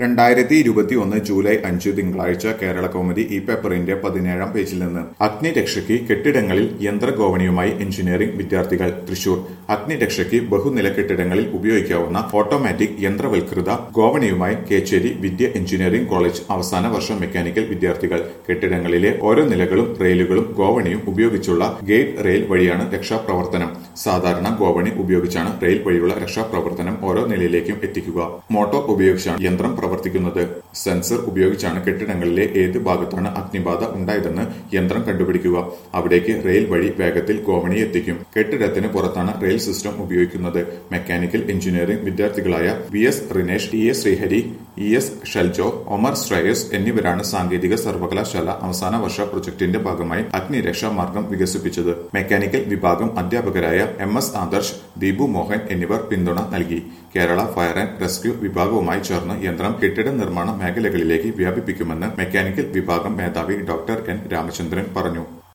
രണ്ടായിരത്തി ഇരുപത്തി ഒന്ന് ജൂലൈ അഞ്ച് തിങ്കളാഴ്ച കേരള കൗമുദി ഈ പേപ്പറിന്റെ പതിനേഴാം പേജിൽ നിന്ന് അഗ്നിരക്ഷയ്ക്ക് കെട്ടിടങ്ങളിൽ യന്ത്രഗോവണിയുമായി എഞ്ചിനീയറിംഗ് വിദ്യാർത്ഥികൾ തൃശൂർ അഗ്നിരക്ഷയ്ക്ക് ബഹുനില കെട്ടിടങ്ങളിൽ ഉപയോഗിക്കാവുന്ന ഓട്ടോമാറ്റിക് യന്ത്രവൽകൃത ഗോവണിയുമായി കേച്ചേരി വിദ്യ എഞ്ചിനീയറിംഗ് കോളേജ് അവസാന വർഷ മെക്കാനിക്കൽ വിദ്യാർത്ഥികൾ കെട്ടിടങ്ങളിലെ ഓരോ നിലകളും റെയിലുകളും ഗോവണിയും ഉപയോഗിച്ചുള്ള ഗേറ്റ് റെയിൽ വഴിയാണ് രക്ഷാപ്രവർത്തനം സാധാരണ ഗോവണി ഉപയോഗിച്ചാണ് റെയിൽ വഴിയുള്ള രക്ഷാപ്രവർത്തനം ഓരോ നിലയിലേക്കും എത്തിക്കുക മോട്ടോർ ഉപയോഗിച്ചാണ് യന്ത്രം പ്രവർത്തിക്കുന്നത് സെൻസർ ഉപയോഗിച്ചാണ് കെട്ടിടങ്ങളിലെ ഏത് ഭാഗത്താണ് അഗ്നിബാധ ഉണ്ടായതെന്ന് യന്ത്രം കണ്ടുപിടിക്കുക അവിടേക്ക് റെയിൽ വഴി വേഗത്തിൽ ഗോവണി എത്തിക്കും കെട്ടിടത്തിന് പുറത്താണ് റെയിൽ സിസ്റ്റം ഉപയോഗിക്കുന്നത് മെക്കാനിക്കൽ എഞ്ചിനീയറിംഗ് വിദ്യാർത്ഥികളായ V S Rinesh T S Sreehari E S Sheljo Omar Shreyas എന്നിവരാണ് സാങ്കേതിക സർവകലാശാല അവസാന വർഷ പ്രൊജക്ടിന്റെ ഭാഗമായി അഗ്നിരക്ഷാ മാർഗം വികസിപ്പിച്ചത് മെക്കാനിക്കൽ വിഭാഗം അധ്യാപകരായ എം എസ് ആദർശ് ദീപു മോഹൻ എന്നിവർ പിന്തുണ നൽകി കേരള ഫയർ ആൻഡ് റെസ്ക്യൂ വിഭാഗവുമായി ചേർന്ന് യന്ത്രം കെട്ടിട നിർമ്മാണ മേഖലകളിലേക്ക് വ്യാപിപ്പിക്കുമെന്ന് മെക്കാനിക്കൽ വിഭാഗം മേധാവി ഡോക്ടർ എൻ രാമചന്ദ്രൻ പറഞ്ഞു